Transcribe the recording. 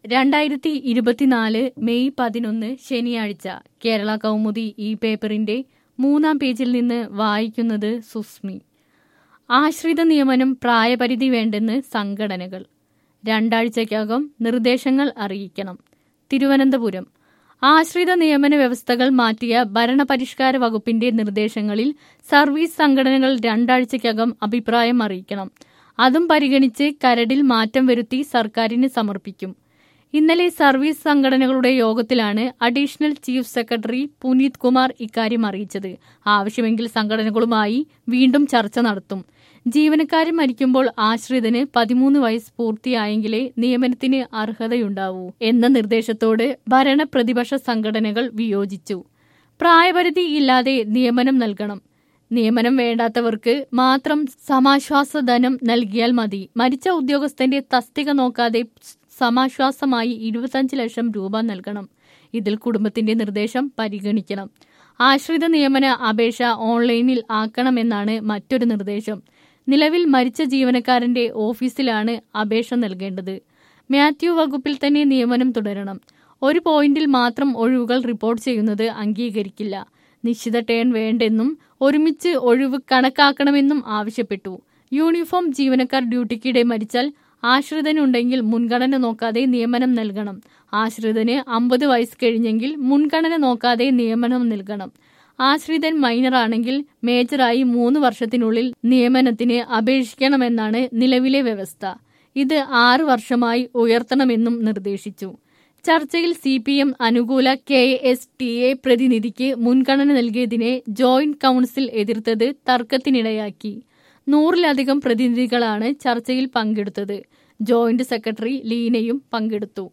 രണ്ടായിരത്തി ഇരുപത്തിനാല് മെയ് പതിനൊന്ന് ശനിയാഴ്ച കേരള കൗമുദി ഈ പേപ്പറിന്റെ മൂന്നാം പേജിൽ നിന്ന് വായിക്കുന്നത് സുസ്മി ആശ്രിത നിയമനം പ്രായപരിധി വേണ്ടെന്ന് സംഘടനകൾ രണ്ടാഴ്ചയ്ക്കകം നിർദ്ദേശങ്ങൾ അറിയിക്കണം തിരുവനന്തപുരം ആശ്രിത നിയമന വ്യവസ്ഥകൾ മാറ്റിയ ഭരണപരിഷ്കാര വകുപ്പിന്റെ നിർദ്ദേശങ്ങളിൽ സർവീസ് സംഘടനകൾ രണ്ടാഴ്ചയ്ക്കകം അഭിപ്രായം അറിയിക്കണം അതും പരിഗണിച്ച് കരടിൽ മാറ്റം വരുത്തി സർക്കാരിന് സമർപ്പിക്കും ഇന്നലെ സർവീസ് സംഘടനകളുടെ യോഗത്തിലാണ് additional chief secretary Puneet Kumar ഇക്കാര്യം അറിയിച്ചത് ആവശ്യമെങ്കിൽ സംഘടനകളുമായി വീണ്ടും ചർച്ച നടത്തും ജീവനക്കാരൻ മരിക്കുമ്പോൾ ആശ്രിതന് പതിമൂന്ന് വയസ്സ് പൂർത്തിയായെങ്കിലേ നിയമനത്തിന് അർഹതയുണ്ടാവൂ എന്ന നിർദ്ദേശത്തോട് ഭരണ പ്രതിപക്ഷ സംഘടനകൾ വിയോജിച്ചു പ്രായപരിധി ഇല്ലാതെ നിയമനം നൽകണം നിയമനം വേണ്ടാത്തവർക്ക് മാത്രം സമാശ്വാസ ധനം നൽകിയാൽ മതി മരിച്ച ഉദ്യോഗസ്ഥന്റെ തസ്തിക നോക്കാതെ സമാശ്വാസമായി ഇരുപത്തഞ്ച് ലക്ഷം രൂപ നൽകണം ഇതിൽ കുടുംബത്തിന്റെ നിർദ്ദേശം പരിഗണിക്കണം ആശ്രിത നിയമന അപേക്ഷ ഓൺലൈനിൽ ആക്കണമെന്നാണ് മറ്റൊരു നിർദ്ദേശം നിലവിൽ മരിച്ച ജീവനക്കാരന്റെ ഓഫീസിലാണ് അപേക്ഷ നൽകേണ്ടത് മാത്യു വകുപ്പിൽ തന്നെ നിയമനം തുടരണം ഒരു പോയിന്റിൽ മാത്രം ഒഴിവുകൾ റിപ്പോർട്ട് ചെയ്യുന്നത് അംഗീകരിക്കില്ല നിശ്ചിത ടേൺ വേണ്ടെന്നും ഒരുമിച്ച് ഒഴിവ് കണക്കാക്കണമെന്നും ആവശ്യപ്പെട്ടു യൂണിഫോം ജീവനക്കാർ ഡ്യൂട്ടിക്കിടെ മരിച്ചാൽ ആശ്രിതനുണ്ടെങ്കിൽ മുൻഗണന നോക്കാതെ നിയമനം നൽകണം ആശ്രിതന് അമ്പത് വയസ്സ് കഴിഞ്ഞെങ്കിൽ മുൻഗണന നോക്കാതെ നിയമനം നൽകണം ആശ്രിതൻ മൈനറാണെങ്കിൽ മേജറായി മൂന്ന് വർഷത്തിനുള്ളിൽ നിയമനത്തിന് അപേക്ഷിക്കണമെന്നാണ് നിലവിലെ വ്യവസ്ഥ ഇത് ആറ് വർഷമായി ഉയർത്തണമെന്നും നിർദ്ദേശിച്ചു ചർച്ചയിൽ സി പി എം അനുകൂല കെ എസ് ടി എ പ്രതിനിധിക്ക് മുൻഗണന നൽകിയതിനെ ജോയിന്റ് കൌൺസിൽ എതിർത്തത് തർക്കത്തിനിടയാക്കി നൂറിലധികം പ്രതിനിധികളാണ് ചർച്ചയിൽ പങ്കെടുത്തത് ജോയിന്റ് സെക്രട്ടറി ലീനയും പങ്കെടുത്തു